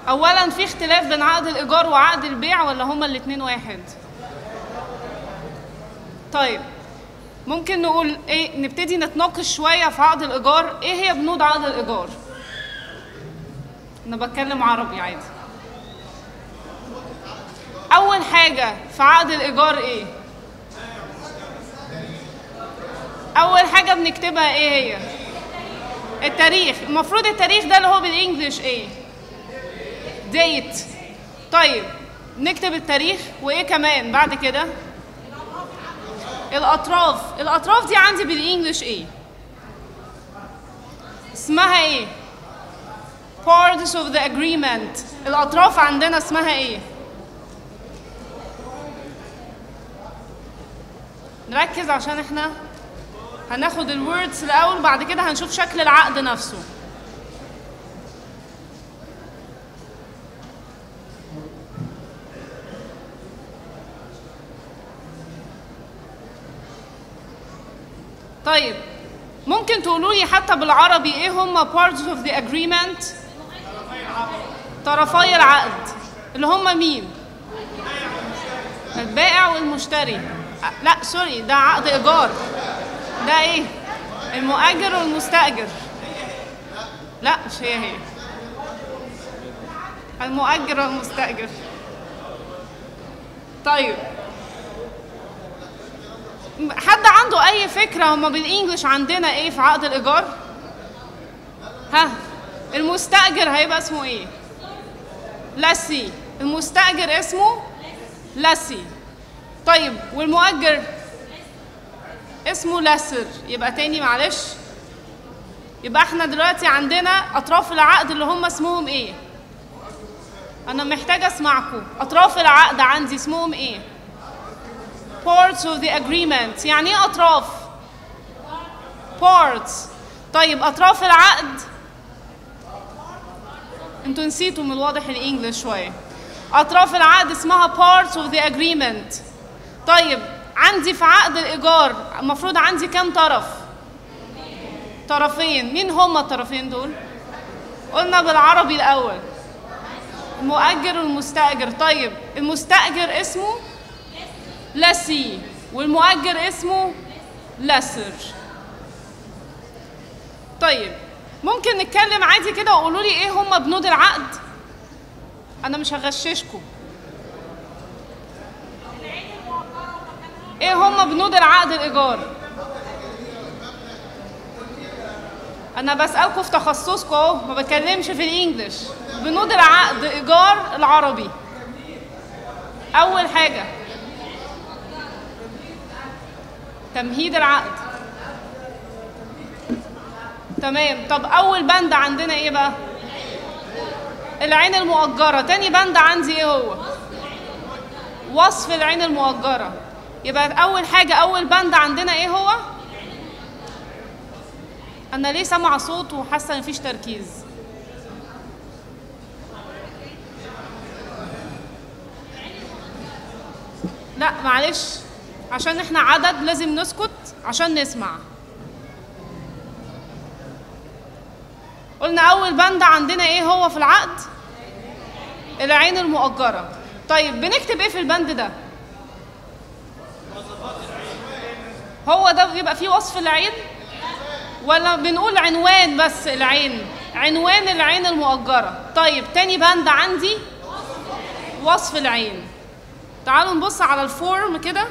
اولا في اختلاف بين عقد الايجار وعقد البيع ولا هما الاتنين واحد طيب ممكن نقول ايه نبتدي نتناقش شويه في عقد الايجار ايه هي بنود عقد الايجار انا بتكلم عربي عادي اول حاجه في عقد الايجار ايه اول حاجه بنكتبها ايه هي التاريخ المفروض التاريخ ده اللي هو بالانجلش ايه ديت طيب نكتب التاريخ وايه كمان بعد كده الاطراف الاطراف دي عندي بالانجلش ايه اسمها ايه parts of the agreement الاطراف عندنا اسمها ايه نركز عشان احنا هناخد الوردز الاول بعد كده هنشوف شكل العقد نفسه طيب ممكن تقولوا لي حتى بالعربي ايه هما parts of the agreement طرفي العقد اللي هما مين البائع والمشتري أ- لا سوري ده عقد ايجار ده ايه المؤجر والمستاجر لا مش هي هي المؤجر والمستاجر طيب حد عنده اي فكره هما بالانجلش عندنا ايه في عقد الايجار ها المستاجر هيبقى اسمه ايه لسي المستاجر اسمه لسي طيب والمؤجر اسمه لسر يبقى تاني معلش يبقى احنا دلوقتي عندنا اطراف العقد اللي هم اسمهم ايه انا محتاجه اسمعكم اطراف العقد عندي اسمهم ايه parts of the agreement يعني ايه اطراف parts طيب اطراف العقد انتوا نسيتوا من الواضح الانجليش شويه اطراف العقد اسمها parts of the agreement طيب عندي في عقد الايجار المفروض عندي كام طرف طرفين مين هما الطرفين دول قلنا بالعربي الاول المؤجر والمستاجر طيب المستاجر اسمه لسي والمؤجر اسمه لسر طيب ممكن نتكلم عادي كده وقولوا لي ايه هما بنود العقد انا مش هغششكم ايه هما بنود العقد الايجار انا بسالكم في تخصصكم اهو ما بتكلمش في الانجليش بنود العقد ايجار العربي اول حاجه تمهيد العقد تمام طب اول بند عندنا ايه بقى العين المؤجره تاني بند عندي ايه هو وصف العين المؤجره يبقى اول حاجه اول بند عندنا ايه هو انا ليه سامعه صوت وحاسه ان مفيش تركيز لا معلش عشان احنا عدد لازم نسكت عشان نسمع قلنا اول بند عندنا ايه هو في العقد العين المؤجره طيب بنكتب ايه في البند ده هو ده بيبقى فيه وصف العين ولا بنقول عنوان بس العين عنوان العين المؤجره طيب تاني بند عندي وصف العين تعالوا نبص على الفورم كده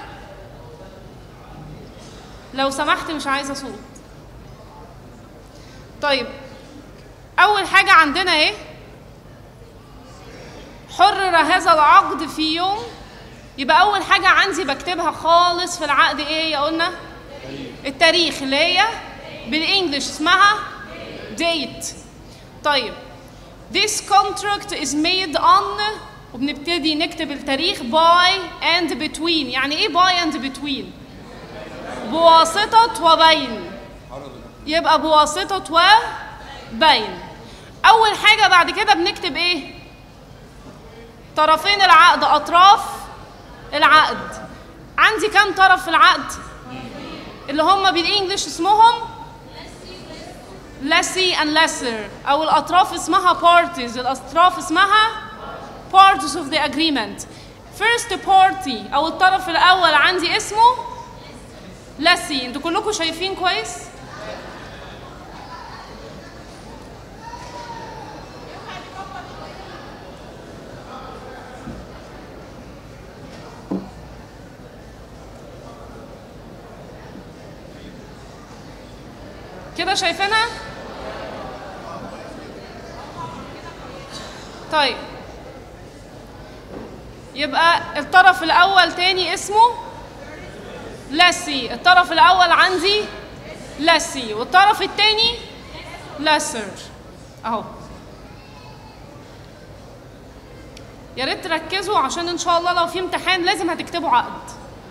لو سمحت مش عايزه صوت طيب اول حاجه عندنا ايه حرر هذا العقد في يوم يبقى اول حاجه عندي بكتبها خالص في العقد ايه يا قلنا التاريخ اللي هي بالانجلش اسمها date طيب this contract is made on وبنبتدي نكتب التاريخ by and between يعني ايه by and between بواسطة وبين يبقى بواسطة وبين أول حاجة بعد كده بنكتب إيه؟ طرفين العقد أطراف العقد عندي كام طرف في العقد؟ اللي هم بالإنجلش اسمهم lessee and lesser او الاطراف اسمها parties الاطراف اسمها parties of the agreement first party او الطرف الاول عندي اسمه lessee انتوا كلكم شايفين كويس كده شايفينها طيب يبقى الطرف الاول تاني اسمه لاسي الطرف الاول عندي لاسي والطرف التاني لاسر اهو يا ريت تركزوا عشان ان شاء الله لو في امتحان لازم هتكتبوا عقد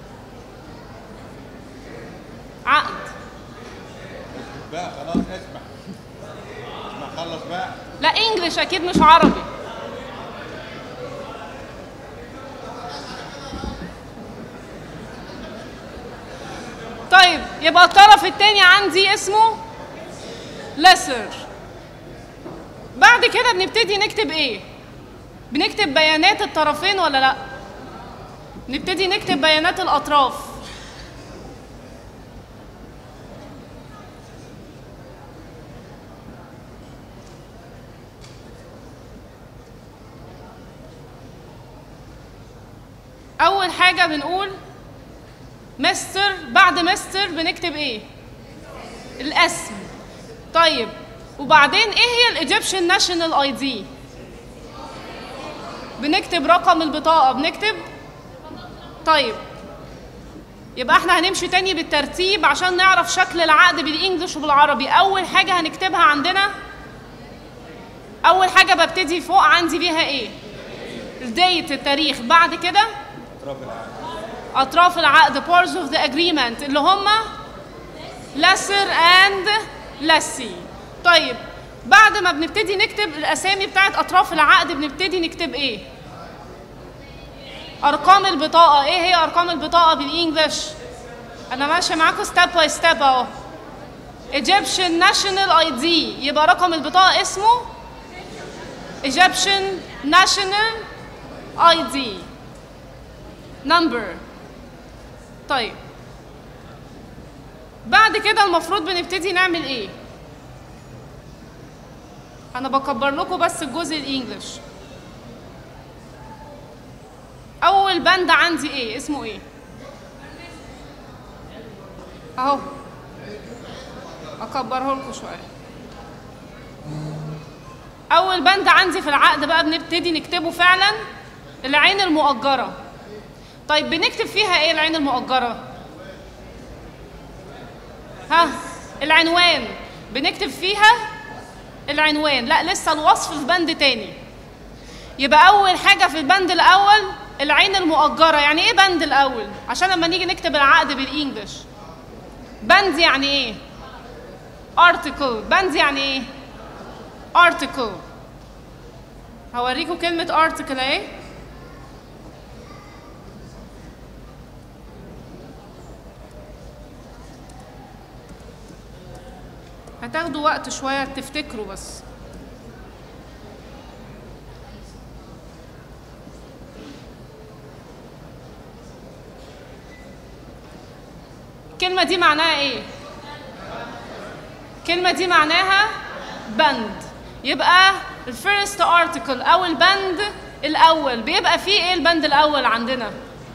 عقد بقى خلاص اسمع اسمع خلص بقى لا انجلش اكيد مش عربي طيب يبقى الطرف التاني عندي اسمه لسر بعد كده بنبتدي نكتب ايه بنكتب بيانات الطرفين ولا لا نبتدي نكتب بيانات الاطراف اول حاجه بنقول مستر بعد مستر بنكتب ايه الاسم طيب وبعدين ايه هي الايجيبشن ناشونال اي دي بنكتب رقم البطاقه بنكتب طيب يبقى احنا هنمشي تاني بالترتيب عشان نعرف شكل العقد بالانجلش وبالعربي اول حاجه هنكتبها عندنا اول حاجه ببتدي فوق عندي بيها ايه الديت التاريخ بعد كده اطراف العقد أطراف العقد parts of the agreement اللي هم lesser and lessee طيب بعد ما بنبتدي نكتب الأسامي بتاعت أطراف العقد بنبتدي نكتب إيه؟ أرقام البطاقة إيه هي أرقام البطاقة بالإنجلش؟ أنا ماشية معاكم ستيب باي ستيب أهو Egyptian National ID يبقى رقم البطاقة اسمه Egyptian National ID number طيب بعد كده المفروض بنبتدي نعمل ايه انا بكبر لكم بس الجزء الانجليش اول بند عندي ايه اسمه ايه اهو اكبره لكم شويه اول بند عندي في العقد بقى بنبتدي نكتبه فعلا العين المؤجره طيب بنكتب فيها ايه العين المؤجرة؟ ها العنوان بنكتب فيها العنوان لا لسه الوصف في بند تاني يبقى أول حاجة في البند الأول العين المؤجرة يعني ايه بند الأول؟ عشان لما نيجي نكتب العقد بالإنجلش بند يعني ايه؟ article بند يعني ايه؟ article هوريكم كلمة article اهي هتاخدوا وقت شوية تفتكروا بس الكلمة دي معناها ايه؟ الكلمة دي معناها بند يبقى الفيرست ارتكل او البند الاول بيبقى فيه ايه البند الاول عندنا؟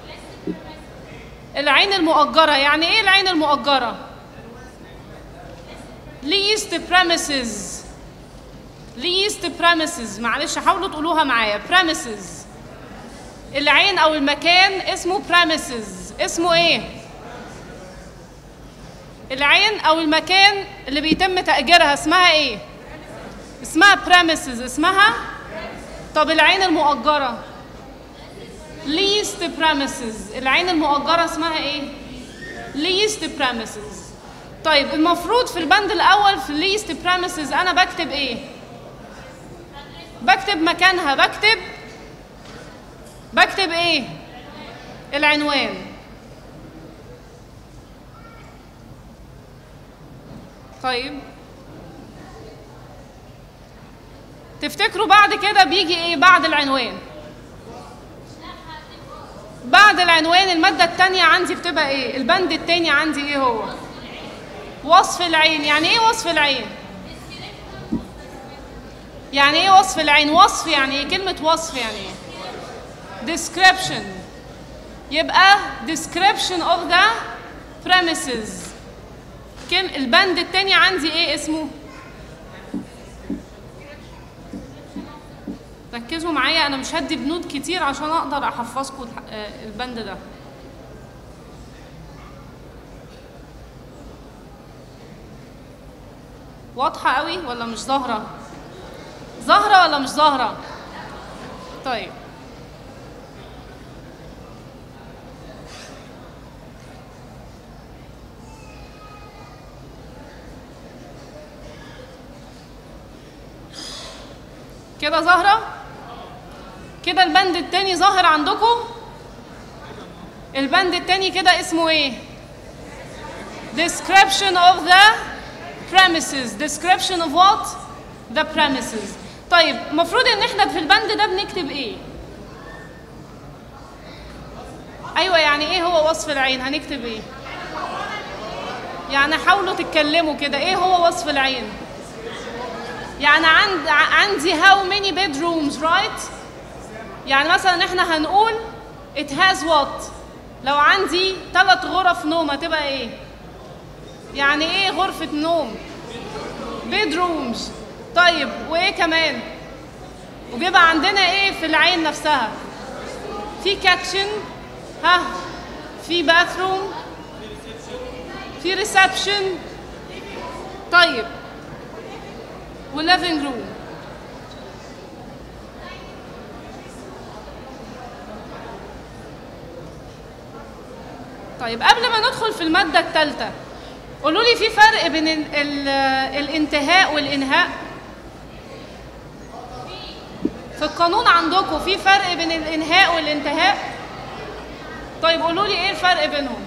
العين المؤجرة يعني ايه العين المؤجرة؟ leased premises leased premises معلش حاولوا تقولوها معايا premises العين او المكان اسمه premises اسمه ايه العين او المكان اللي بيتم تأجيرها اسمها ايه اسمها premises اسمها طب العين المؤجرة leased premises العين المؤجرة اسمها ايه leased premises طيب المفروض في البند الاول في leased premises انا بكتب ايه بكتب مكانها بكتب بكتب ايه العنوان طيب تفتكروا بعد كده بيجي ايه بعد العنوان بعد العنوان المادة التانية عندي بتبقى ايه البند التاني عندي ايه هو وصف العين يعني ايه وصف العين يعني ايه وصف العين وصف يعني ايه كلمة وصف يعني ايه description يبقى description of the premises كم البند التاني عندي ايه اسمه ركزوا معايا انا مش هدي بنود كتير عشان اقدر احفظكم الح- آه، البند ده واضحة قوي ولا مش ظاهرة ظاهرة ولا مش ظاهرة طيب كده ظاهرة كده البند التاني ظاهر عندكم البند التاني كده اسمه ايه description of the premises description of what the premises طيب المفروض ان احنا في البند ده بنكتب ايه ايوه يعني ايه هو وصف العين هنكتب ايه يعني حاولوا تتكلموا كده ايه هو وصف العين يعني عند ع- عندي how many bedrooms right يعني مثلا احنا هنقول it has what لو عندي ثلاث غرف نوم هتبقى ايه يعني ايه غرفة نوم bedrooms طيب وايه كمان وبيبقى عندنا ايه في العين نفسها في كاتشن ها في باثروم في ريسبشن طيب والليفينج روم طيب قبل ما ندخل في المادة الثالثة قولوا لي في فرق بين ال ال الانتهاء والإنهاء في القانون عندكم في فرق بين الإنهاء والانتهاء طيب قولوا لي إيه الفرق بينهم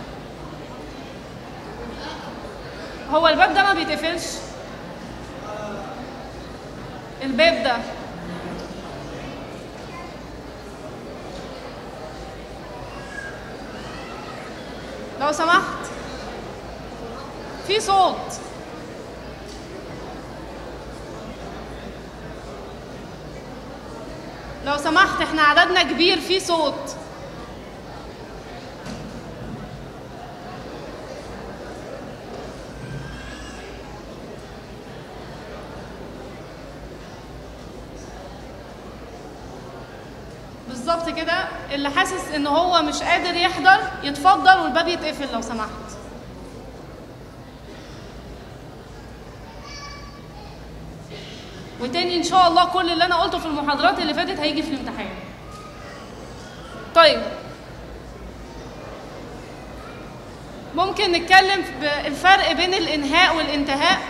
هو الباب ده ما بيتقفلش الباب ده لو سمحت في صوت لو سمحت احنا عددنا كبير في صوت بالظبط كده اللي حاسس ان هو مش قادر يحضر يتفضل والباب يتقفل لو سمحت وتاني ان شاء الله كل اللي انا قلته في المحاضرات اللي فاتت هيجي في الامتحان طيب ممكن نتكلم في الفرق بين الانهاء والانتهاء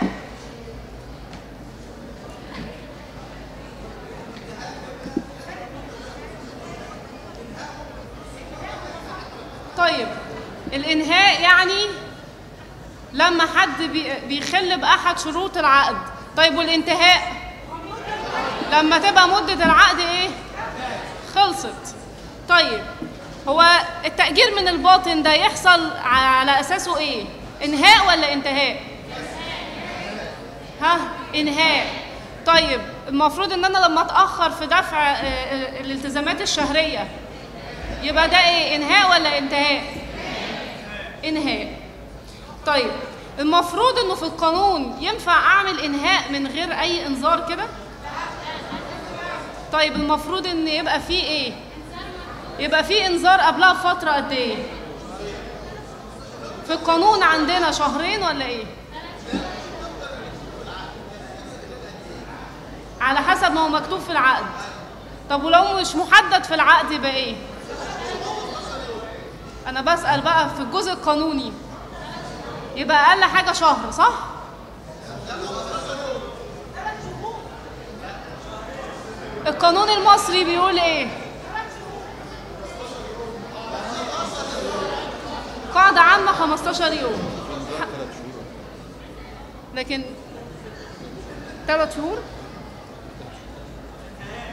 طيب الانهاء يعني لما حد بي- بيخل باحد شروط العقد طيب والانتهاء لما تبقى مده العقد ايه خلصت طيب هو التأجير من الباطن ده يحصل على أساسه إيه؟ إنهاء ولا انتهاء؟ ها؟ إنهاء طيب المفروض إن أنا لما أتأخر في دفع آه، آه، الالتزامات الشهرية يبقى ده إيه؟ إنهاء ولا انتهاء؟ إنهاء طيب المفروض إنه في القانون ينفع أعمل إنهاء من غير أي إنذار كده؟ طيب المفروض إن يبقى فيه إيه؟ يبقى في انذار قبلها بفتره قد ايه في القانون عندنا شهرين ولا ايه على حسب ما هو مكتوب في العقد طب ولو مش محدد في العقد يبقى ايه انا بسال بقى في الجزء القانوني يبقى اقل حاجه شهر صح القانون المصري بيقول ايه قاعدة عامة 15 يوم لكن ثلاث شهور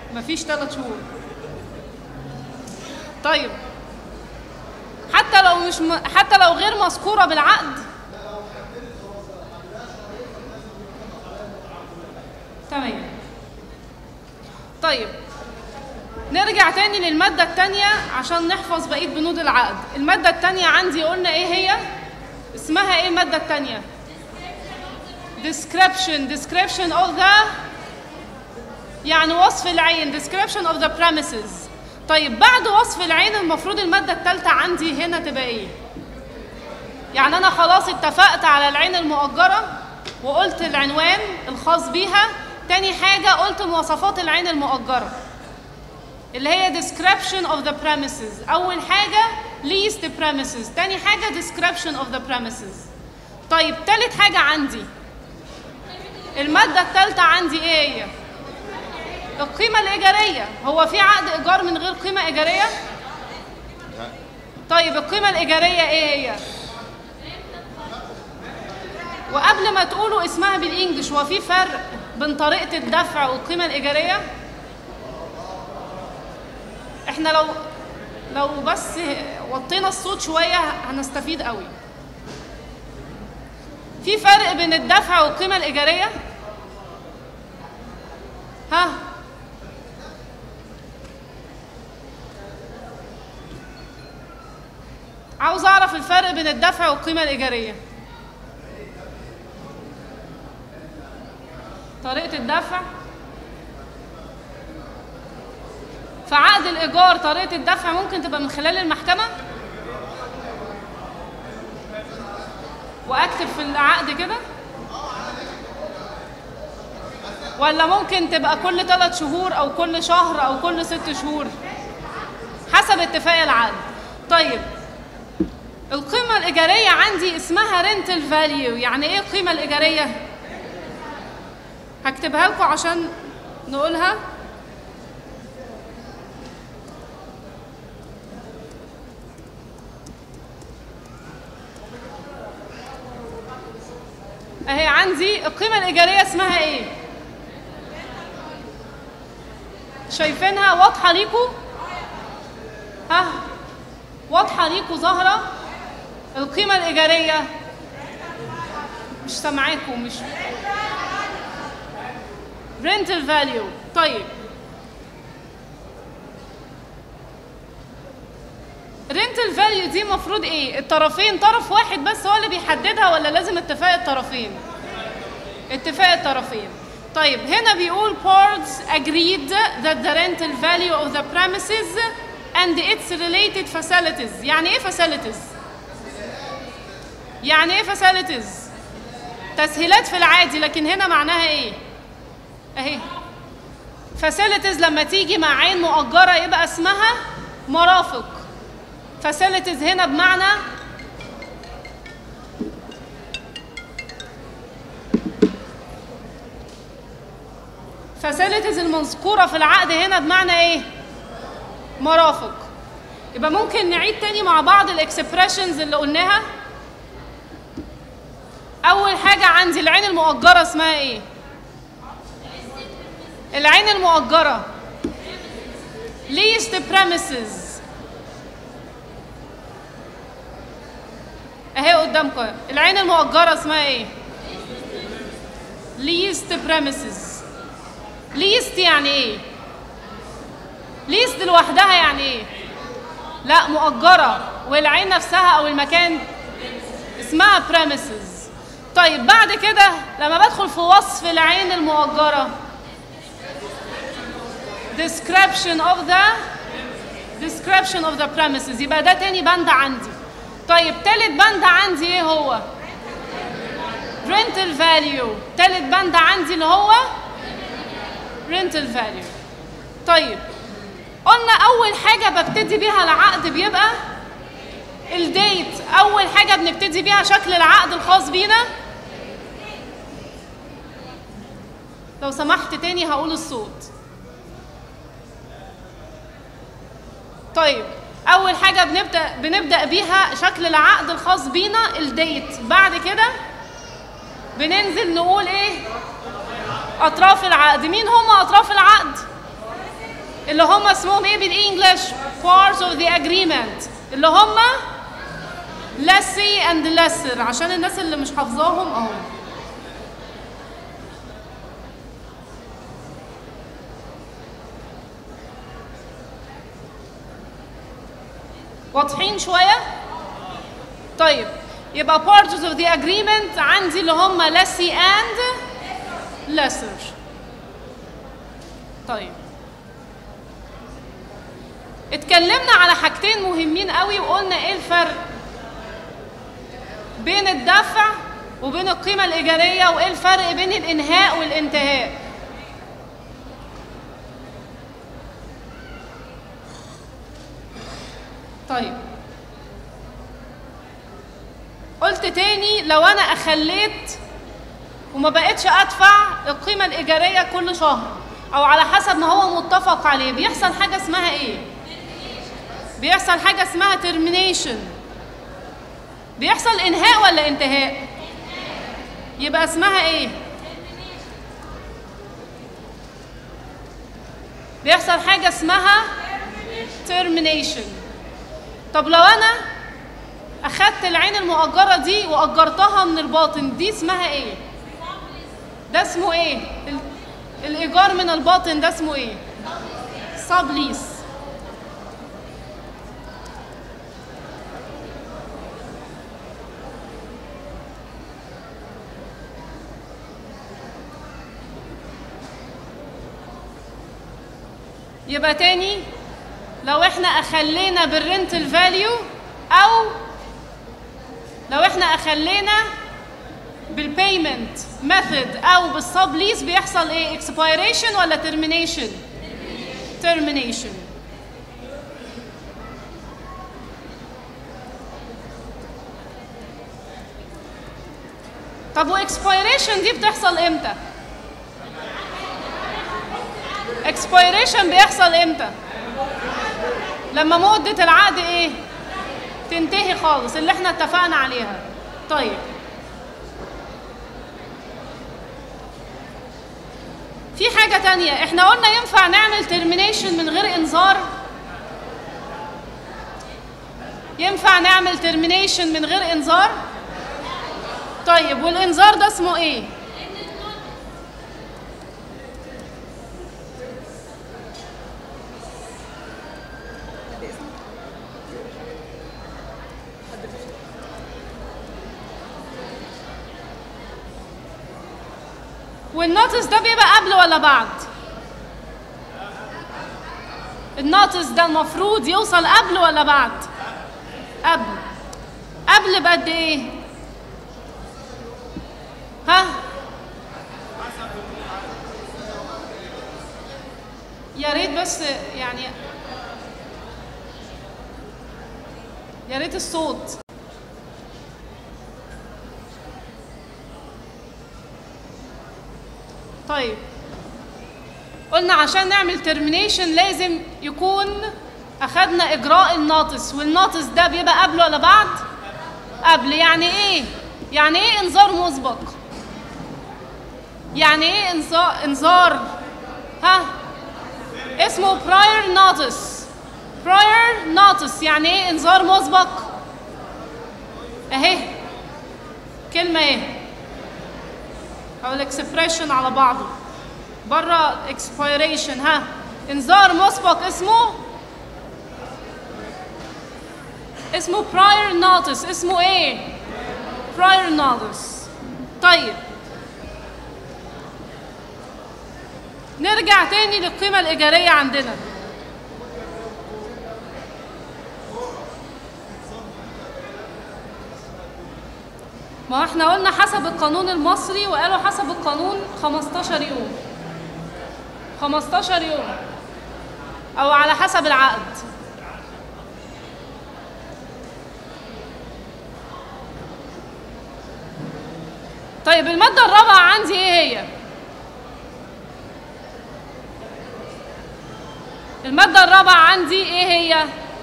مفيش ثلاث شهور طيب حتى لو مش م... حتى لو غير مذكوره بالعقد تمام طيب نرجع تاني للمادة التانية عشان نحفظ بقية بنود العقد المادة التانية عندي قلنا ايه هي اسمها ايه المادة التانية description description of the يعني وصف العين description of the premises طيب بعد وصف العين المفروض المادة التالتة عندي هنا تبقى ايه يعني انا خلاص اتفقت على العين المؤجرة وقلت العنوان الخاص بيها تاني حاجة قلت مواصفات العين المؤجرة اللي هي description of the premises أول حاجة lease the premises تاني حاجة description of the premises طيب تالت حاجة عندي المادة التالتة عندي ايه هي؟ القيمة الإيجارية هو في عقد إيجار من غير قيمة إيجارية؟ لا طيب القيمة الإيجارية إيه هي؟ وقبل ما تقولوا اسمها بالإنجلش هو في فرق بين طريقة الدفع والقيمة الإيجارية؟ إحنا لو لو بس وطينا الصوت شوية هنستفيد قوي. في فرق بين الدفع والقيمة الإيجارية؟ ها؟ عاوز اعرف الفرق بين الدفع والقيمه الايجاريه طريقه الدفع في عقد الايجار طريقه الدفع ممكن تبقى من خلال المحكمه واكتب في العقد كده ولا ممكن تبقى كل ثلاث شهور او كل شهر او كل ست شهور حسب اتفاق العقد طيب القيمة الإيجارية عندي اسمها rental value يعني إيه القيمة الإيجارية؟ هكتبها لكم عشان نقولها أهي عندي القيمة الإيجارية اسمها إيه؟ شايفينها واضحة ليكم؟ ها واضحة ليكم ظاهرة؟ القيمة الإيجارية مش سامعاكم مش rental value طيب rental value دي مفروض ايه الطرفين طرف واحد بس هو اللي بيحددها ولا لازم اتفاق الطرفين اتفاق الطرفين طيب هنا بيقول parts agreed that the rental value of the premises and its related facilities يعني ايه facilities يعني ايه facilities تسهيلات في العادي لكن هنا معناها ايه اهي facilities لما تيجي مع عين مؤجرة يبقى اسمها مرافق facilities هنا بمعنى facilities المذكورة في العقد هنا بمعنى ايه مرافق يبقى ممكن نعيد تاني مع بعض الاكسبريشنز اللي قلناها اول حاجة عندي العين المؤجرة اسمها ايه العين المؤجرة leased premises اهي قدامكم العين المؤجرة اسمها ايه leased premises leased يعني ايه leased لوحدها يعني ايه لا مؤجرة والعين نفسها او المكان اسمها premises طيب بعد كده لما بدخل في وصف العين المؤجرة description of the description of the premises يبقى ده تاني بند عندي طيب تالت بند عندي ايه هو rental value تالت بند عندي اللي هو rental value طيب قلنا اول حاجة ببتدي بيها العقد بيبقى الديت اول حاجة بنبتدي بيها شكل العقد الخاص بينا لو سمحت تاني هقول الصوت طيب اول حاجه بنبدا بنبدا بيها شكل العقد الخاص بينا الديت بعد كده بننزل نقول ايه اطراف العقد مين هم اطراف العقد اللي هم اسمهم ايه بالانجلش parts of the agreement اللي هم lessee and lesser عشان الناس اللي مش حافظاهم اهو واضحين شويه طيب يبقى parts of the agreement عندي اللي هم lessee and lesser طيب اتكلمنا على حاجتين مهمين قوي وقلنا ايه الفرق بين الدفع وبين القيمة الإيجارية وإيه الفرق بين الإنهاء والانتهاء طيب قلت تاني لو أنا أخليت وما بقتش أدفع القيمة الإيجارية كل شهر أو على حسب ما هو متفق عليه بيحصل حاجة اسمها إيه؟ بيحصل حاجة اسمها termination بيحصل انهاء ولا انتهاء يبقى اسمها ايه بيحصل حاجة اسمها termination طب لو انا اخدت العين المؤجرة دي واجرتها من الباطن دي اسمها ايه ده اسمه ايه ال- الايجار من الباطن ده اسمه ايه سبليس يبقى تاني لو احنا اخلينا بالرنتال فاليو او لو احنا اخلينا بالبيمنت ميثود او بالسب ليز بيحصل ايه اكسبيريشن ولا ترمينيشن ترمينيشن طب واكسبيريشن دي بتحصل امتى اكسبيريشن بيحصل امتى لما مدة العقد ايه تنتهي خالص اللي احنا اتفقنا عليها طيب في حاجة تانية احنا قلنا ينفع نعمل ترمينيشن من غير انذار ينفع نعمل ترمينيشن من غير انذار طيب والانذار ده اسمه ايه والنوتس ده بيبقى قبل ولا بعد النوتس ده المفروض يوصل قبل ولا بعد قبل قبل بقد ايه ها يا ريت بس يعني يا ريت الصوت طيب قلنا عشان نعمل ترمينيشن لازم يكون اخدنا اجراء الناطس والناطس ده بيبقى قبل ولا بعد قبل يعني ايه يعني ايه انذار مسبق يعني ايه انذار انذار ها اسمه prior notice prior notice يعني ايه انذار مسبق اهي كلمه ايه او الاكسبريشن على بعضه بره expiration ها انذار مسبق اسمه اسمه prior notice اسمه ايه prior notice طيب نرجع تاني للقيمة الإيجارية عندنا ما احنا قلنا حسب القانون المصري وقالوا حسب القانون 15 يوم 15 يوم او على حسب العقد طيب المادة الرابعة عندي ايه هي؟ المادة الرابعة عندي ايه هي؟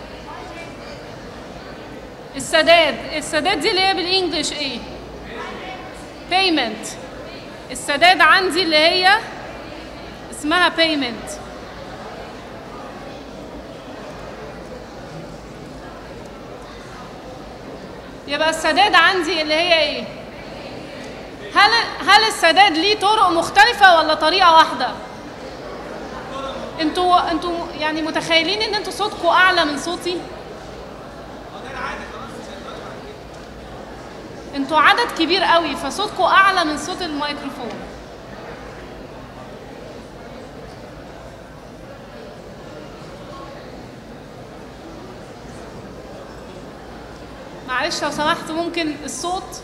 السداد السداد دي اللي هي بالانجلش ايه؟ payment السداد عندي اللي هي اسمها payment يبقى السداد عندي اللي هي ايه هل هل السداد ليه طرق مختلفة ولا طريقة واحدة؟ انتوا انتوا يعني متخيلين ان انتوا صوتكم اعلى من صوتي؟ انتوا عدد كبير قوي فصوتكم اعلى من صوت الميكروفون معلش لو سمحت ممكن الصوت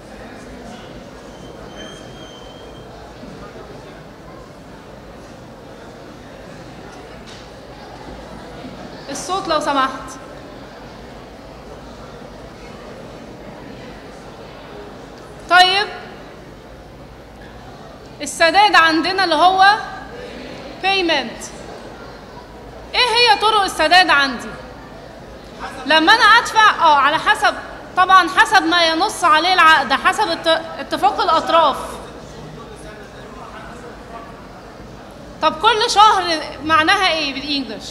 الصوت لو سمحت طيب السداد عندنا اللي هو payment ايه هي طرق السداد عندي لما انا ادفع اه على حسب طبعا حسب ما ينص عليه العقد حسب ات- اتفاق الاطراف طب كل شهر معناها ايه بالانجلش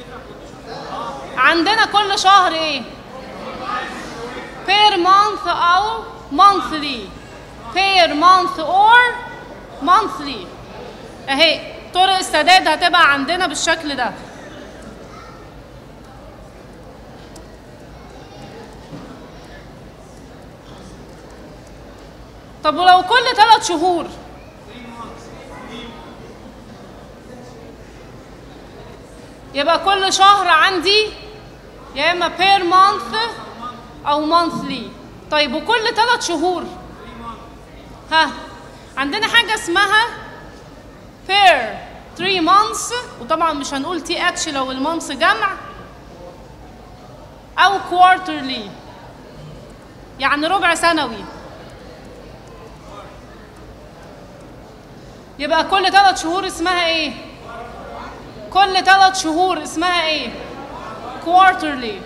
عندنا كل شهر ايه per month او monthly per month or monthly اهي طرق السداد هتبقى عندنا بالشكل ده طب ولو كل ثلاث شهور يبقى كل شهر عندي يا اما بير مانث او مانثلي طيب وكل ثلاث شهور ها عندنا حاجه اسمها بير 3 مانثs وطبعا مش هنقول تي اتش لو المانث جمع او كوارترلي يعني ربع سنوي يبقى كل ثلاث شهور اسمها ايه كل ثلاث شهور اسمها ايه quarterly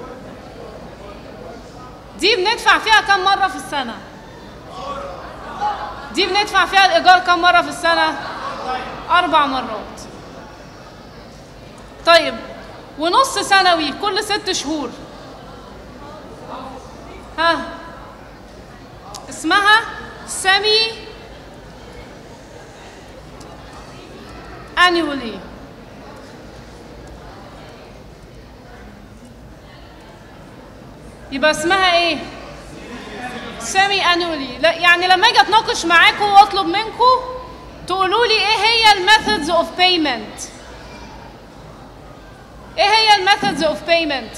دي بندفع فيها كم مرة في السنة دي بندفع فيها الإيجار كم مرة في السنة أربع مرات طيب ونص سنوي كل ست شهور ها اسمها semi annually يبقى اسمها ايه سيمي annually لا يعني لما اجي اتناقش معاكم واطلب منكم تقولوا لي ايه هي الميثودز اوف بيمنت ايه هي الميثودز اوف بيمنت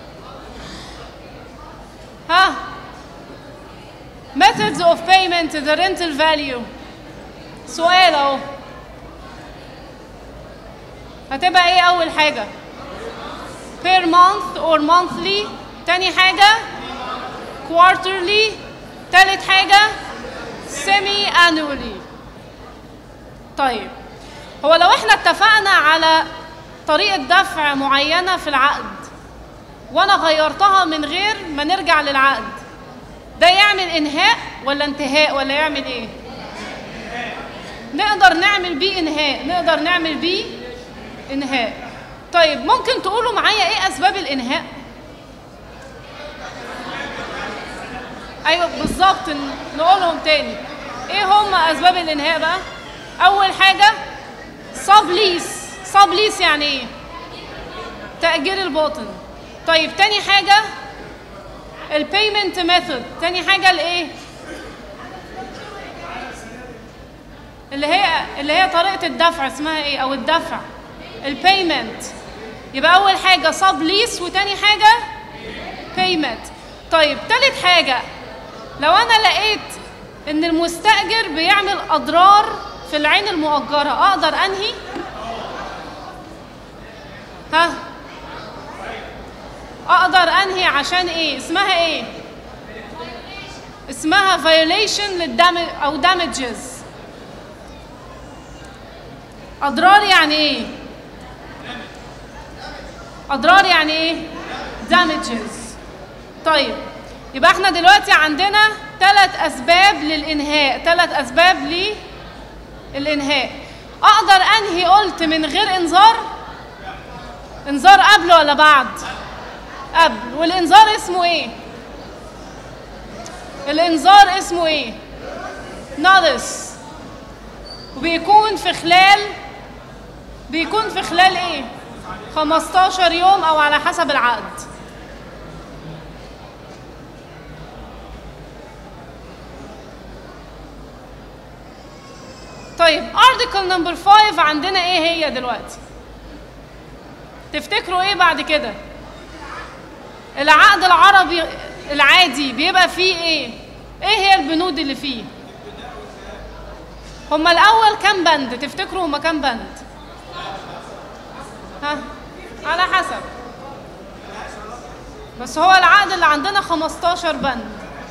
ها methods of payment the rental value سؤال اهو هتبقى ايه اول حاجة per month or monthly تاني حاجة quarterly تالت حاجة semi annually طيب هو لو احنا اتفقنا على طريقة دفع معينة في العقد وانا غيرتها من غير ما نرجع للعقد ده يعمل انهاء ولا انتهاء ولا يعمل ايه نقدر نعمل بيه انهاء نقدر نعمل بيه انهاء طيب ممكن تقولوا معايا ايه اسباب الانهاء ايوه بالظبط ن- نقولهم تاني ايه هم اسباب الانهاء بقى اول حاجه سب ليس سب ليس يعني ايه تاجير الباطن طيب تاني حاجه البيمنت ميثود تاني حاجه الايه اللي هي اللي هي طريقه الدفع اسمها ايه او الدفع البيمنت يبقى اول حاجه سب ليس وتاني حاجه بيمنت طيب تالت حاجه لو انا لقيت ان المستاجر بيعمل اضرار في العين المؤجره اقدر انهي ها اقدر انهي عشان ايه اسمها ايه اسمها violation للدم او damages اضرار يعني ايه اضرار يعني ايه damages طيب يبقى احنا دلوقتي عندنا ثلاث اسباب للانهاء ثلاث اسباب للانهاء اقدر انهي قلت من غير انذار انذار قبل ولا بعد قبل والانذار اسمه ايه الانذار اسمه ايه notice وبيكون في خلال بيكون في خلال ايه 15 يوم او على حسب العقد طيب article number 5 عندنا ايه هي دلوقتي تفتكروا ايه بعد كده العقد العربي العادي بيبقى فيه ايه ايه هي البنود اللي فيه هما الاول كام بند تفتكروا هما كام بند ها على حسب بس هو العقد اللي عندنا 15 بند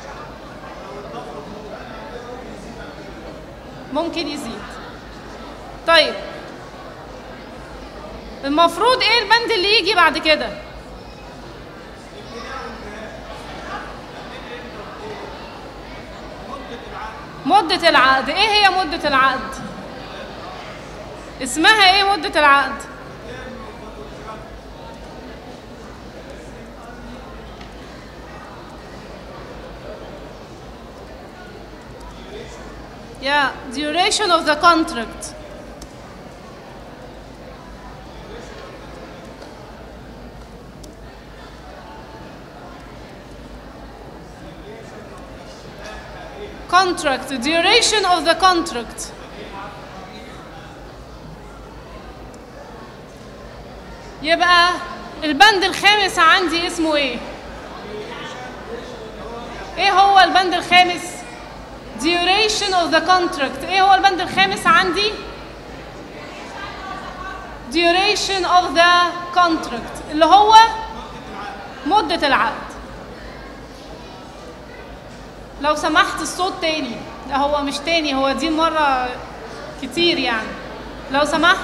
ممكن يزيد طيب المفروض ايه البند اللي يجي بعد كده مدة العقد ايه هي مدة العقد اسمها ايه مدة العقد Yeah, duration of the contract. Contract, duration of the contract. يبقى البند الخامس عندي اسمه ايه؟ ايه هو البند الخامس؟ duration of the contract ايه هو البند الخامس عندي duration of the contract اللي هو مدة العقد لو سمحت الصوت تاني لا هو مش تاني هو دي مرة كتير يعني لو سمحت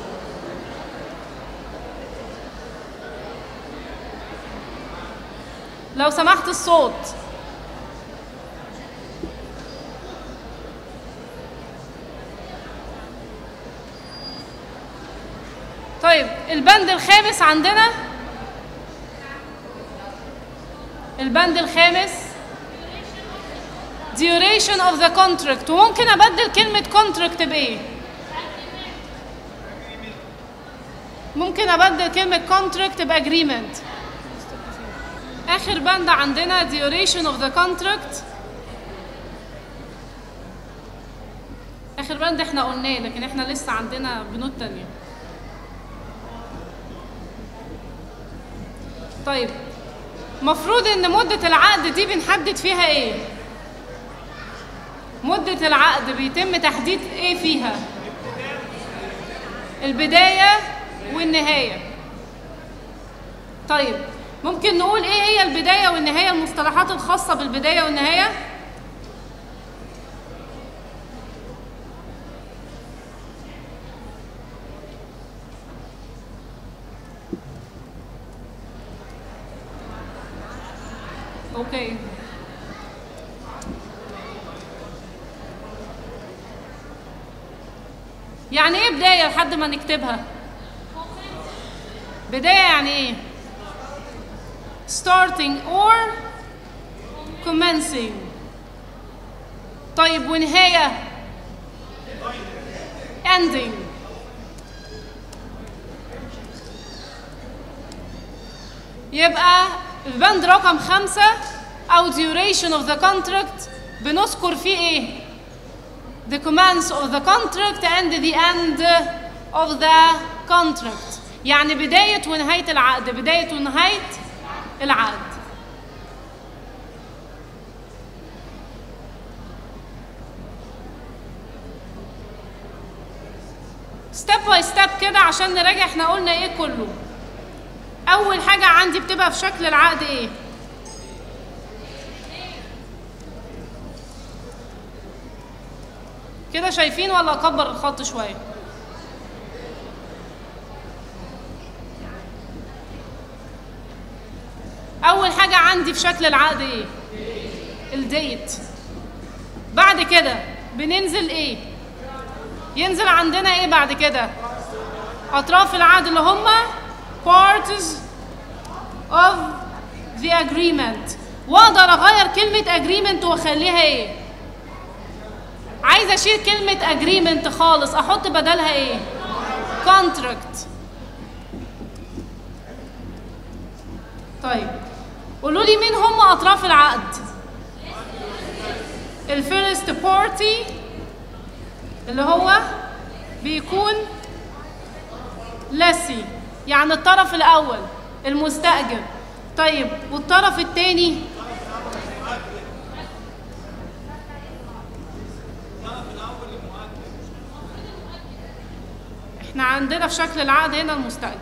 لو سمحت الصوت طيب البند الخامس عندنا البند الخامس duration of the contract وممكن ابدل كلمة contract بايه؟ ممكن ابدل كلمة contract بagreement اخر بند عندنا duration of the contract اخر بند احنا قلناه لكن احنا لسه عندنا بنود تانية طيب مفروض ان مدة العقد دي بنحدد فيها ايه مدة العقد بيتم تحديد ايه فيها البداية والنهاية طيب ممكن نقول ايه هي البداية والنهاية المصطلحات الخاصة بالبداية والنهاية اوكي يعني ايه بداية لحد ما نكتبها بداية يعني ايه starting or commencing طيب ونهاية ending يبقى البند رقم خمسة أو duration of the contract بنذكر فيه إيه؟ The commence of the contract and the end of the contract يعني بداية ونهاية العقد بداية ونهاية العقد ستيب باي ستيب كده عشان نراجع احنا قلنا ايه كله اول حاجه عندي بتبقى في شكل العقد ايه كده شايفين ولا اكبر الخط شويه اول حاجه عندي في شكل العقد ايه الديت بعد كده بننزل ايه ينزل عندنا ايه بعد كده اطراف العقد اللي هما parts of the agreement واقدر اغير كلمه اجريمنت واخليها ايه عايزه اشيل كلمه اجريمنت خالص احط بدلها ايه كونتراكت طيب قولوا لي مين هم اطراف العقد الفيرست بارتي اللي هو بيكون لسي يعني الطرف الاول المستاجر طيب والطرف الثاني احنا عندنا في شكل العقد هنا المستاجر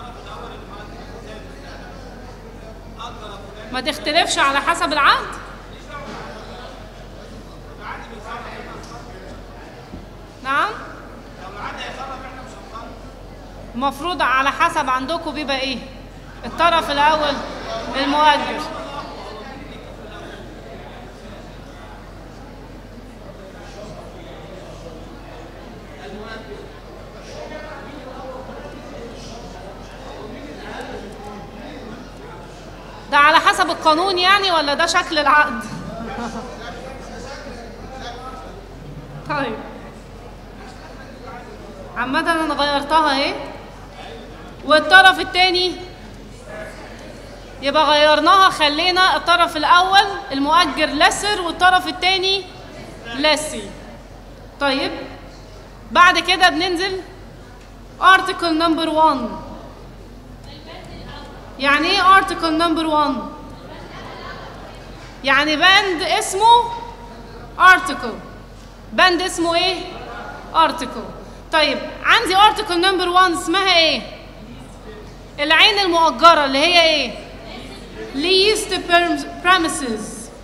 ما تختلفش على حسب العقد نعم المفروض على حسب عندكم بيبقى ايه الطرف الاول المؤجر ده على حسب القانون يعني ولا ده شكل العقد طيب عامة انا غيرتها اهي والطرف التاني يبقى غيرناها خلينا الطرف الاول المؤجر لسر والطرف التاني لسي طيب بعد كده بننزل article number 1 يعني ايه article number 1 يعني بند اسمه article بند اسمه ايه article طيب عندي article number 1 اسمها ايه العين المؤجرة اللي هي ايه leased premises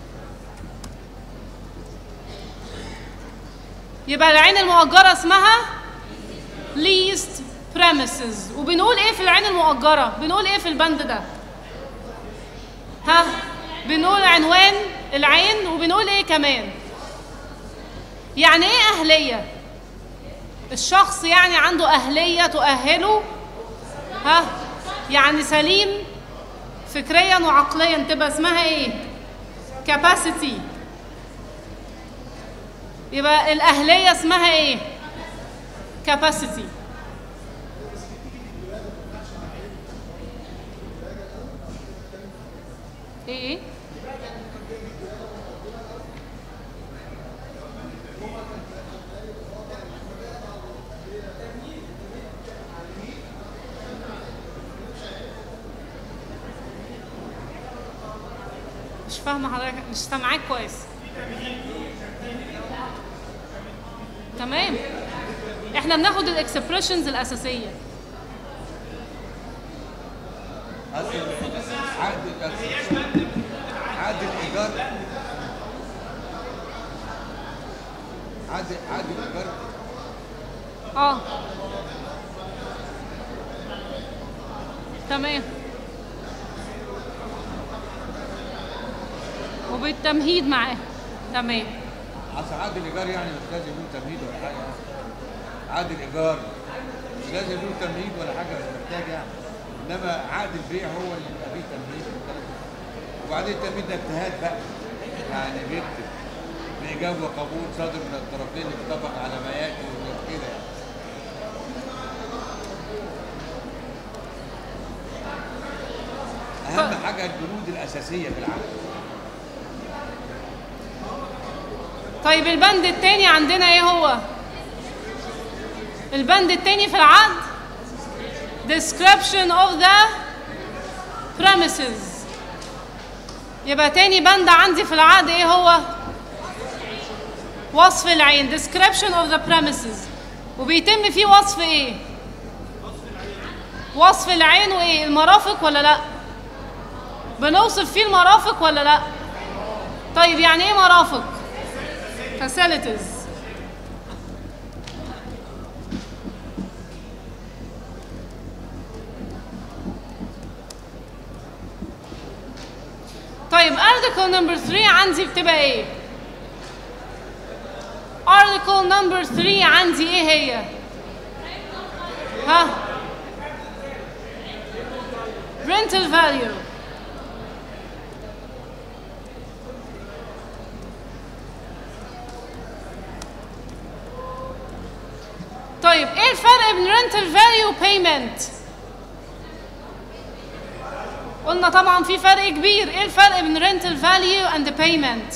يبقى العين المؤجرة اسمها leased premises وبنقول ايه في العين المؤجرة بنقول ايه في البند ده ها بنقول عنوان العين وبنقول ايه كمان يعني ايه أهلية الشخص يعني عنده أهلية تؤهله ها يعني سليم فكريا وعقليا تبقى اسمها ايه capacity يبقى الأهلية اسمها ايه capacity ايه مش فاهمه حضرتك مش سامعاك كويس تمام احنا بناخد الاكسبريشنز الاساسيه عقد الإيجار عقد الإيجار عقد عقد الإيجار اه تمام وبالتمهيد معاه تمام أصل عقد الإيجار يعني مش لازم يكون تمهيد ولا حاجة عقد الإيجار مش لازم يكون تمهيد ولا حاجة مش محتاج يعني إنما عقد البيع هو اللي بيبقى فيه تمهيد والكلام ده. وبعدين التمهيد ده اجتهاد بقى يعني بيكتب بإيجاب وقبول صادر من الطرفين اتفق على ما يأتي وكده يعني. أهم حاجة البنود الأساسية في العقد طيب البند التاني عندنا ايه هو البند التاني في العقد description of the premises يبقى تاني بند عندي في العقد ايه هو وصف العين description of the premises وبيتم فيه وصف ايه وصف العين وايه المرافق ولا لا بنوصف فيه المرافق ولا لا طيب يعني ايه مرافق facilities طيب article number 3 عندي بتبقى ايه article number 3 عندي ايه هي ها rental value بين rental value و payment قلنا طبعا في فرق كبير ايه الفرق بين rental value and payment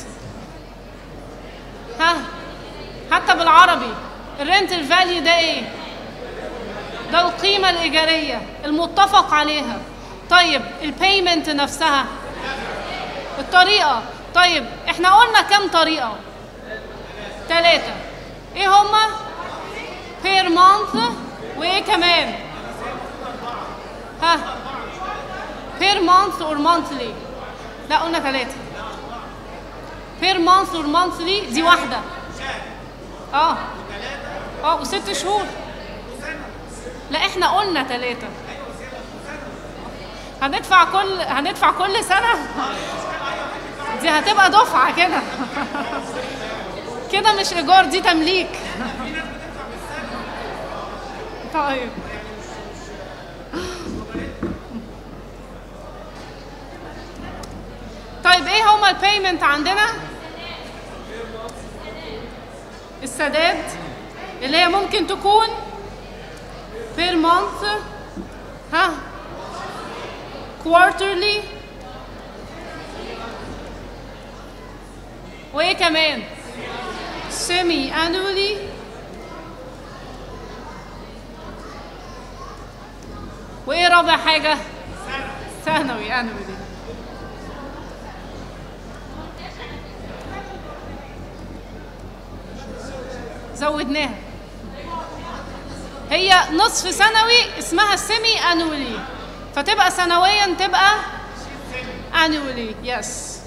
ها حتى بالعربي الرنتال فاليو ده ايه ده القيمة الإيجارية المتفق عليها طيب البيمنت نفسها الطريقة طيب احنا قلنا كم طريقة ثلاثة ايه هما بير مانث وايه كمان ها بير مانث اور مانثلي لا قلنا ثلاثة بير مانث اور مانثلي دي واحدة اه اه وست شهور لا احنا قلنا ثلاثة هندفع كل هندفع كل سنة دي هتبقى دفعة كده كده مش إيجار دي تمليك طيب طيب ايه هما البيمنت عندنا؟ السداد اللي هي ممكن تكون per month ها quarterly وايه كمان semi annually وايه رابع حاجة سنوي annually زودناها هي نصف سنوي اسمها سيمي انولي فتبقى سنويا تبقى annually يس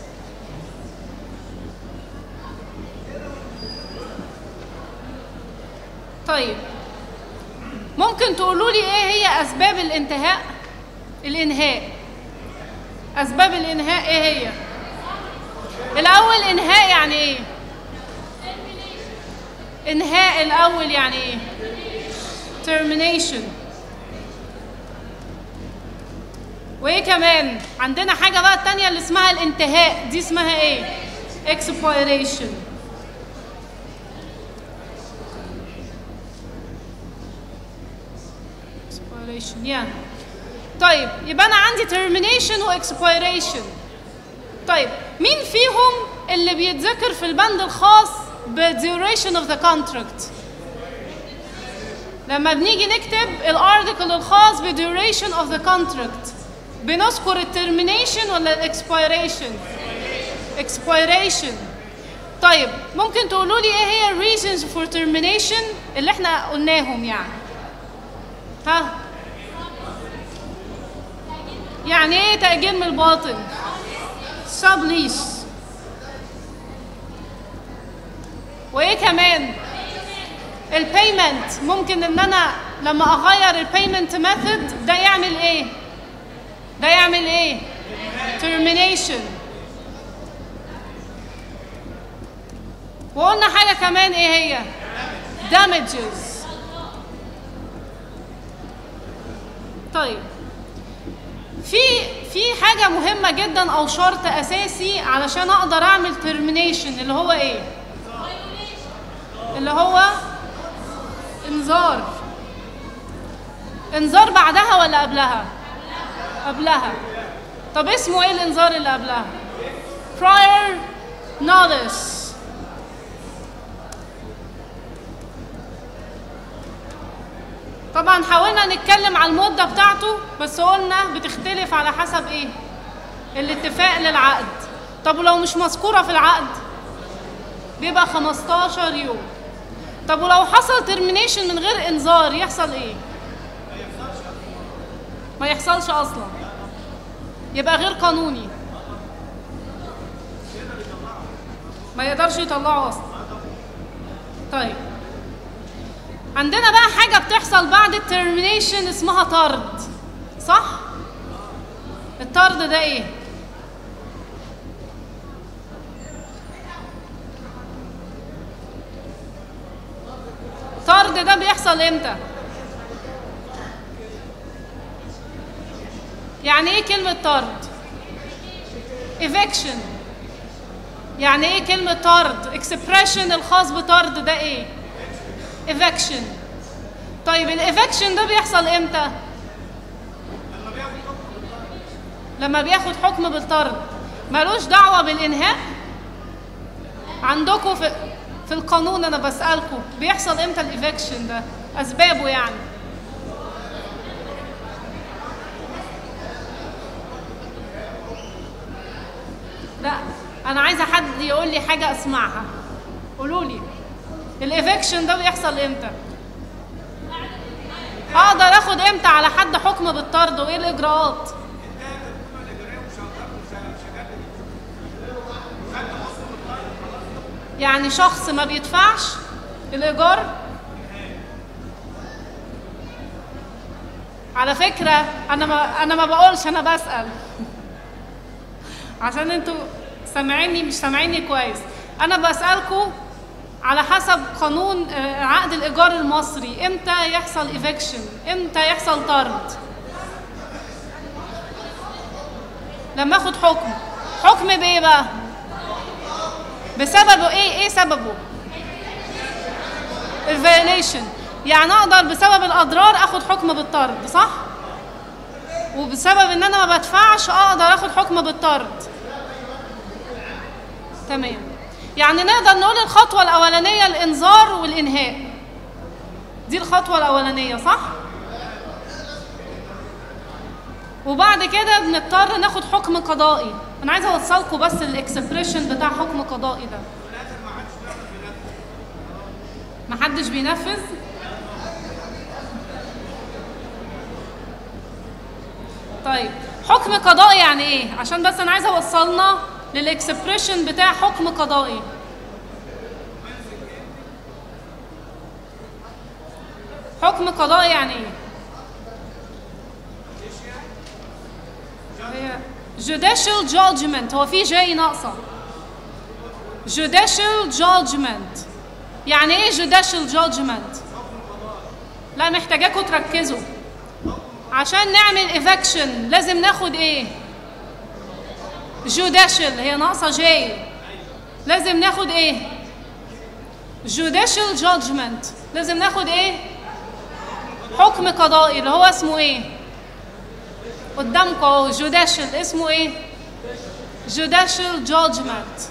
طيب ممكن تقولوا لي ايه هي اسباب الانتهاء الانهاء اسباب الانهاء ايه هي الاول انهاء يعني ايه انهاء الاول يعني ايه termination وايه كمان عندنا حاجه بقى التانية اللي اسمها الانتهاء دي اسمها ايه expiration expiration yeah طيب يبقى انا عندي termination و expiration طيب مين فيهم اللي بيتذكر في البند الخاص ب duration of the contract لما بنيجي نكتب الارتكل الخاص ب duration of the contract بنذكر الترمينيشن ولا الاكسبيريشن expiration طيب ممكن تقولوا لي ايه هي reasons for termination اللي احنا قلناهم يعني ها يعني ايه تأجيل من الباطن sublease وايه كمان البيمنت ممكن ان انا لما اغير البيمنت ميثود ده يعمل ايه ده يعمل ايه termination وقلنا حاجه كمان ايه هي damages طيب في في حاجه مهمه جدا او شرط اساسي علشان اقدر اعمل termination اللي هو ايه اللي هو انذار انذار بعدها ولا قبلها قبلها طب اسمه ايه الانذار اللي قبلها prior notice طبعا حاولنا نتكلم على المدة بتاعته بس قلنا بتختلف على حسب ايه الاتفاق للعقد طب ولو مش مذكورة في العقد بيبقى 15 يوم طب ولو حصل ترمينيشن من غير انذار يحصل ايه ما يحصلش اصلا يبقى غير قانوني ما يقدرش يطلعه اصلا طيب عندنا بقى حاجة بتحصل بعد الترمينيشن اسمها طرد صح؟ الطرد ده ايه؟ الطرد ده بيحصل امتى؟ يعني ايه كلمة طرد؟ eviction يعني ايه كلمة طرد؟ expression الخاص بطرد ده ايه؟ eviction طيب الايفكشن ده بيحصل امتى لما بياخد حكم بالطرد ملوش دعوه بالانهاء عندكم في في القانون انا بسالكم بيحصل امتى الايفكشن ده اسبابه يعني لا انا عايزه حد يقول لي حاجه اسمعها قولوا لي الايفكشن ده بيحصل امتى اقدر اخد امتى على حد حكم بالطرد وايه الاجراءات يعني شخص ما بيدفعش الايجار على فكره انا ما انا ما بقولش انا بسال عشان انتوا سامعيني مش سامعيني كويس انا بسالكم على حسب قانون آه، عقد الايجار المصري امتى يحصل ايفكشن امتى يحصل طرد لما اخد حكم حكم بايه بقى بسببه ايه ايه سببه الفيوليشن يعني اقدر بسبب الاضرار اخد حكم بالطرد صح وبسبب ان انا ما بدفعش اقدر اخد حكم بالطرد تمام يعني نقدر نقول الخطوه الاولانيه الانذار والانهاء دي الخطوه الاولانيه صح وبعد كده بنضطر ناخد حكم قضائي انا عايزه اوصلكم بس الاكسبريشن بتاع حكم قضائي ده محدش بينفذ طيب حكم قضائي يعني ايه عشان بس انا عايزه اوصلنا للاكسبريشن بتاع حكم قضائي حكم قضائي يعني ايه هي judicial judgment هو في جاي ناقصه judicial judgment يعني ايه judicial judgment لا محتاجاكم تركزوا عشان نعمل eviction لازم ناخد ايه judicial هي ناقصه جاي لازم ناخد ايه judicial judgment لازم ناخد ايه حكم قضائي اللي هو اسمه ايه قدامكم اهو judicial اسمه ايه judicial judgment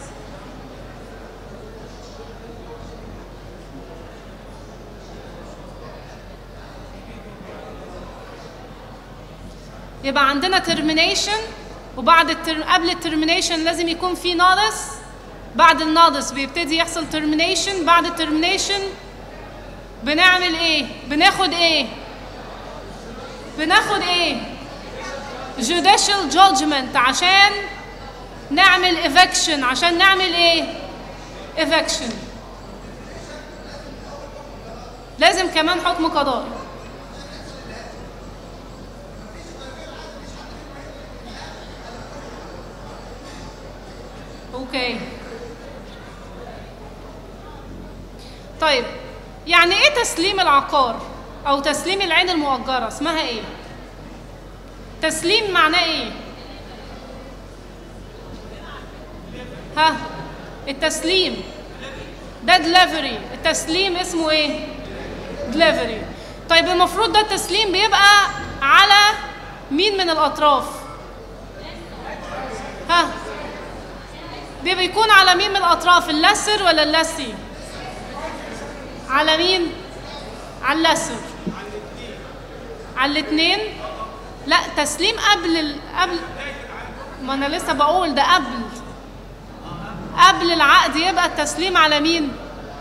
يبقى عندنا termination وبعد التر... قبل الترمينيشن لازم يكون في ناقص بعد الناقص بيبتدي يحصل termination بعد الترمينيشن بنعمل ايه بناخد ايه بناخد ايه judicial judgment عشان نعمل eviction عشان نعمل ايه eviction لازم كمان حكم قضائي اوكي طيب يعني ايه تسليم العقار او تسليم العين المؤجره اسمها ايه تسليم معناه ايه ها التسليم ده دليفري التسليم اسمه ايه دليفري طيب المفروض ده التسليم بيبقى على مين من الاطراف ها ده بيكون على مين من الاطراف اللسر ولا اللسي على مين على اللسر على الاثنين لا تسليم قبل ال... قبل ما انا لسه بقول ده قبل قبل العقد يبقى التسليم على مين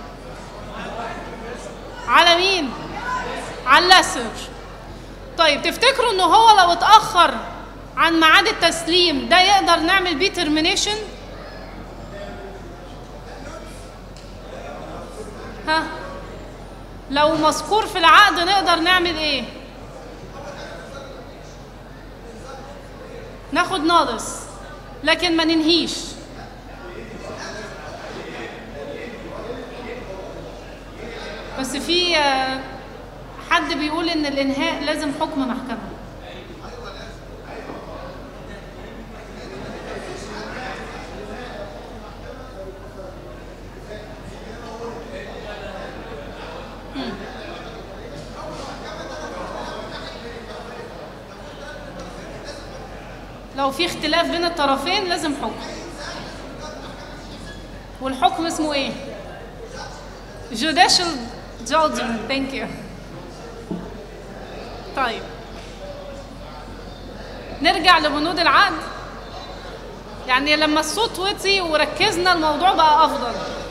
على مين على اللسر طيب تفتكروا ان هو لو اتاخر عن ميعاد التسليم ده يقدر نعمل بيه ترمينيشن ها لو مذكور في العقد نقدر نعمل ايه ناخد ناقص لكن ما ننهيش بس في آه، حد بيقول ان الانهاء لازم حكم محكمه مم. لو في اختلاف بين الطرفين لازم حكم والحكم اسمه ايه judicial judgment thank you طيب نرجع لبنود العقد يعني لما الصوت وطي وركزنا الموضوع بقى افضل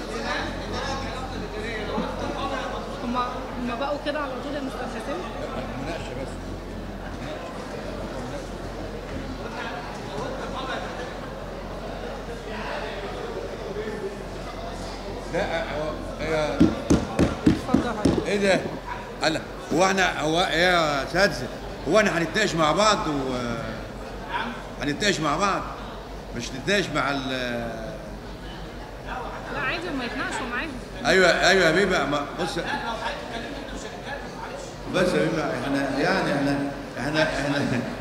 هما هما بقوا كده على طول يا مستر حسين مناقشه بس لا هو هي اتفضل حضرتك. ايه ده؟ قال هو احنا هو ايه يا اساتذه؟ هو احنا هنتناقش مع بعض و هنتناقش مع بعض مش نتناقش مع ال لا عادي هما يتناقشوا معاهم ايوه ايوه يا بيبا ما بص بس يا بيبا احنا يعني احنا احنا احنا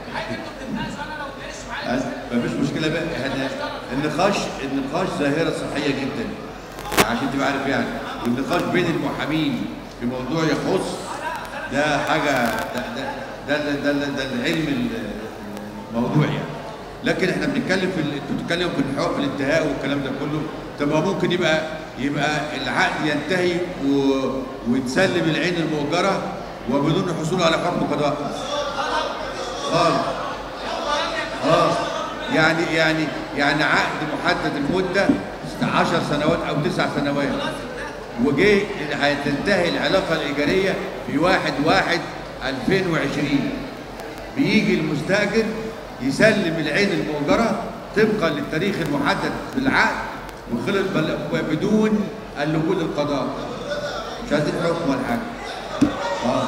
مفيش مشكله بقى احنا النقاش النقاش ظاهره صحيه جدا عشان تبقى عارف يعني والنقاش بين المحامين في موضوع يخص ده حاجه ده ده ده, ده, ده, ده العلم الموضوع يعني لكن احنا بنتكلم في ال- انتوا بتتكلموا في الحقوق في الانتهاء والكلام ده كله طب ما ممكن يبقى يبقى العقد ينتهي و... وتسلم العين المؤجره وبدون الحصول على حكم قضاء خالص اه يعني يعني يعني عقد محدد المده 10 سنوات او 9 سنوات وجه هتنتهي العلاقه الايجاريه في 1 1 2020 بيجي المستاجر يسلم العين المؤجره طبقا للتاريخ المحدد في العقد وخلص بل- بدون اللجوء للقضاء مش عايزين حكم ولا حاجه اه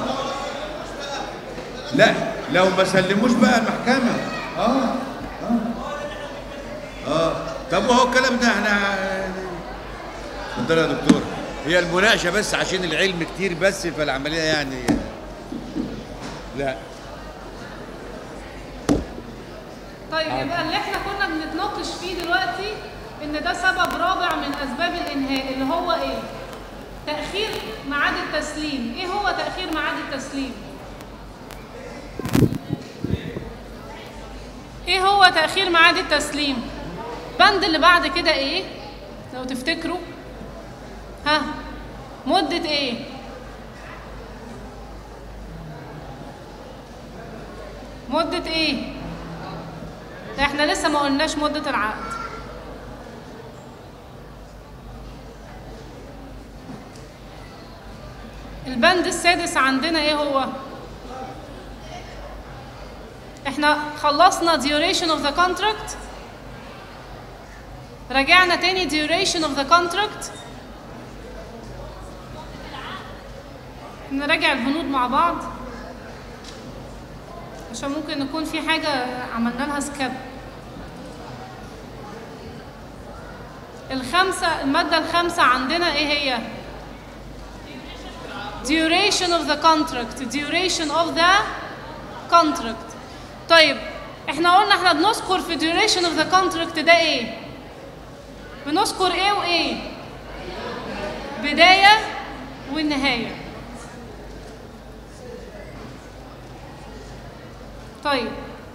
لا لو ما سلموش بقى المحكمه اه اه اه طب وهو الكلام ده احنا اتفضل يا دكتور هي المناقشه بس عشان العلم كتير بس فالعمليه يعني لا طيب يبقى اللي احنا كنا بنتناقش فيه دلوقتي ان ده سبب رابع من اسباب الانهاء اللي هو ايه؟ تأخير ميعاد التسليم، ايه هو تأخير ميعاد التسليم؟ ايه هو تأخير ميعاد التسليم؟ بند اللي بعد كده ايه؟ لو تفتكروا ها مدة ايه؟ مدة ايه؟ ده احنا لسه ما قلناش مدة العقد البند السادس عندنا ايه هو؟ احنا خلصنا duration of the contract رجعنا تاني duration of the contract نراجع البنود مع بعض عشان ممكن نكون في حاجة عملنا لها سكاب الخمسة المادة الخامسة عندنا ايه هي؟ duration of the contract duration of the contract طيب احنا قلنا احنا بنذكر في duration of the contract ده ايه؟ بنذكر ايه وايه؟ بداية والنهاية طيب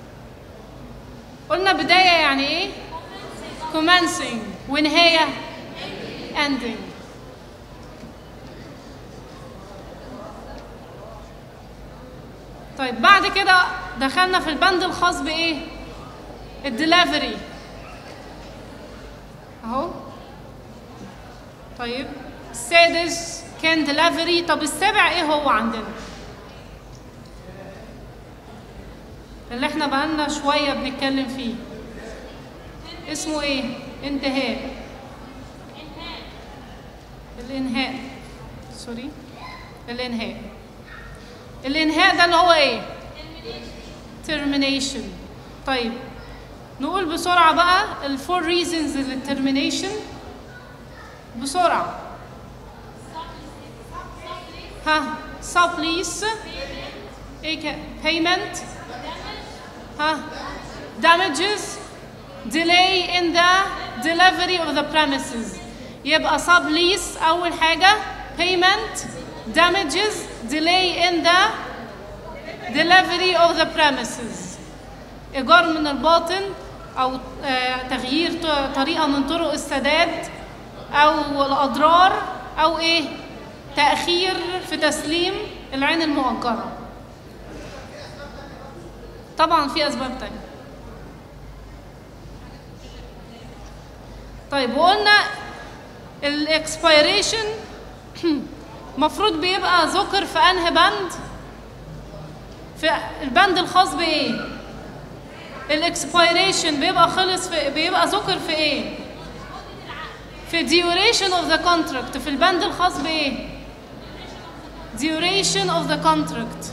قلنا بداية يعني ايه؟ commencing ونهاية ending طيب بعد كده دخلنا في البند الخاص بايه؟ الدليفري اهو طيب السادس كان دليفري طب السابع ايه هو عندنا؟ اللي احنا بقالنا شوية بنتكلم فيه اسمه ايه؟ انتهاء الانهاء سوري الانهاء الانهاء ده اللي هو ايه؟ termination طيب نقول بسرعة بقى الفور reasons للtermination بسرعة ها sublease ايه ك- payment ها damages delay in the delivery of the premises يبقى sublease أول حاجة payment damages delay in the delivery of the premises إيجار من الباطن او آه، تغيير ط- طريقه من طرق السداد او الاضرار او ايه تاخير في تسليم العين المؤجره طبعا في اسباب تانية طيب وقلنا الاكسبيريشن المفروض بيبقى ذكر في انهي بند في البند الخاص بايه الاكسبيريشن بيبقى خلص في بيبقى ذكر في ايه في duration of the contract في البند الخاص بايه duration of the contract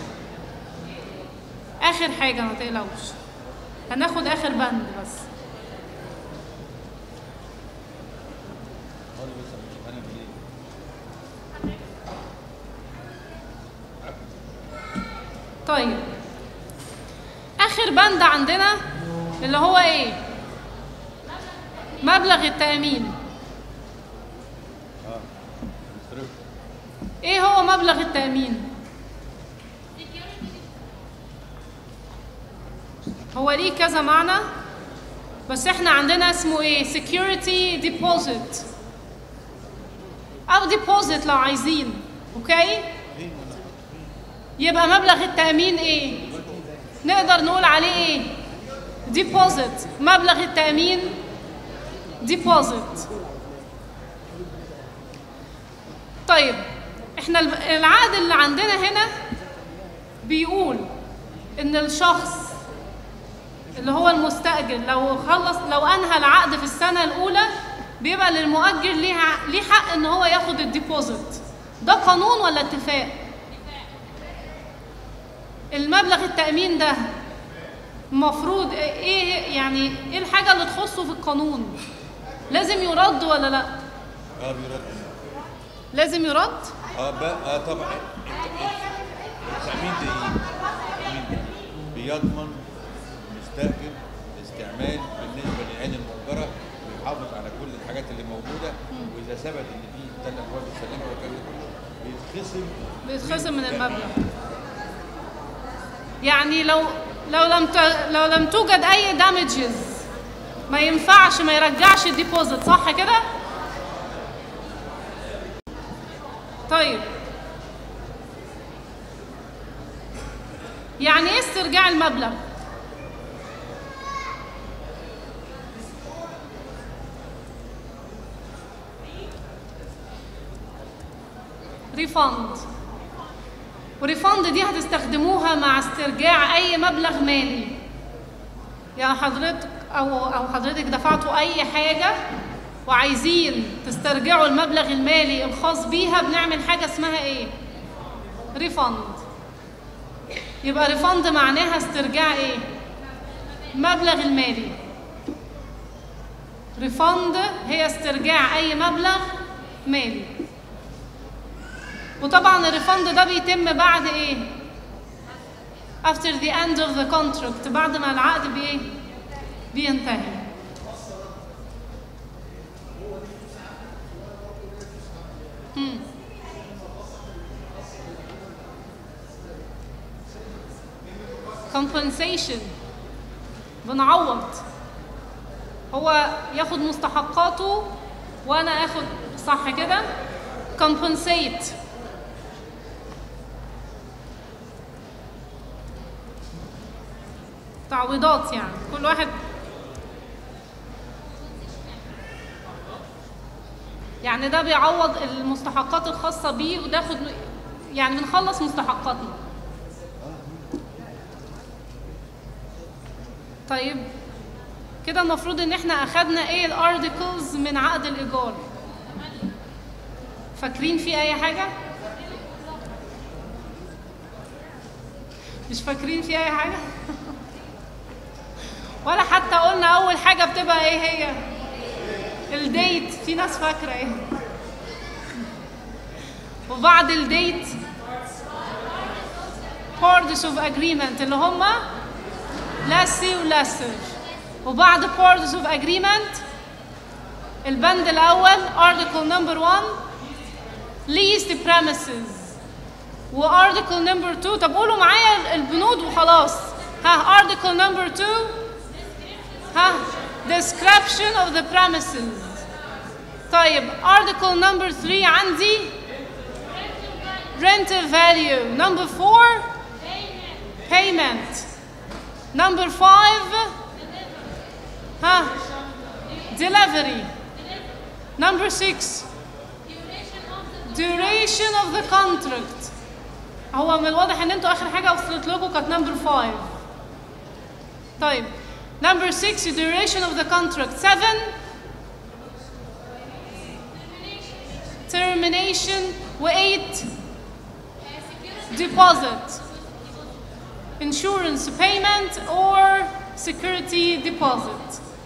اخر حاجه ما تقلقوش هناخد اخر بند بس خالص بس مش انا بايه طيب اخر بند عندنا اللي هو ايه مبلغ التامين اه مصرف ايه هو مبلغ التامين هو ليه كذا معنى بس احنا عندنا اسمه ايه security deposit او deposit لو عايزين اوكي يبقى مبلغ التامين ايه نقدر نقول عليه ايه deposit مبلغ التامين deposit طيب احنا الب- العقد اللي عندنا هنا بيقول ان الشخص اللي هو المستأجر لو خلص لو انهى العقد في السنة الأولى بيبقى للمؤجر ليه ع- ليه حق ان هو ياخد الديبوزيت ده قانون ولا اتفاق؟ المبلغ التأمين ده المفروض ايه يعني ايه الحاجة اللي تخصه في القانون؟ لازم يرد ولا لا؟ اه بيرد لازم يرد؟ اه بقى اه طبعا الت- التأمين ده ايه؟ التأمين ده بيضمن مستأجر الاستعمال بالنسبة للعين المؤجرة ويحافظ على كل الحاجات اللي موجودة وإذا ثبت إن في ثلاث أبواب السلامة والكلام ده كله بيتخصم بيتخصم من التأمين. المبلغ يعني لو لو لم ت... لو لم توجد اي دامجز ما ينفعش ما يرجعش الديبوزيت صح كده طيب يعني ايه استرجاع المبلغ ريفاند وريفاند دي هتستخدموها مع استرجاع اي مبلغ مالي يعني حضرتك او او حضرتك دفعتوا اي حاجه وعايزين تسترجعوا المبلغ المالي الخاص بيها بنعمل حاجه اسمها ايه ريفاند يبقى ريفاند معناها استرجاع ايه المبلغ المالي ريفاند هي استرجاع اي مبلغ مالي وطبعا الريفند ده بيتم بعد ايه after the end of the contract بعد ما العقد بايه بينتهي مم. compensation بنعوض هو ياخد مستحقاته وانا اخد صح كده compensate تعويضات يعني كل واحد يعني ده بيعوض المستحقات الخاصة بيه وناخد يعني بنخلص مستحقاتنا طيب كده المفروض ان احنا اخدنا ايه الارتكلز من عقد الايجار فاكرين في اي حاجة مش فاكرين في اي حاجة ولا حتى قلنا اول حاجة بتبقى ايه هي الديت في ناس فاكرة ايه وبعد الديت parties of agreement اللي هما lessee و lesser وبعد parties of agreement البند الأول article number 1 leased premises وارتكل نمبر 2 طب قولوا معايا البنود وخلاص ها article number 2 ها description of the premises طيب article number 3 عندي rental value number 4 payment number 5 ها delivery number 6 duration of the contract هو من الواضح ان انتوا اخر حاجه وصلت لكم كانت نمبر 5 طيب نمبر 6 duration of the contract 7 termination و8 deposit insurance payment or security deposit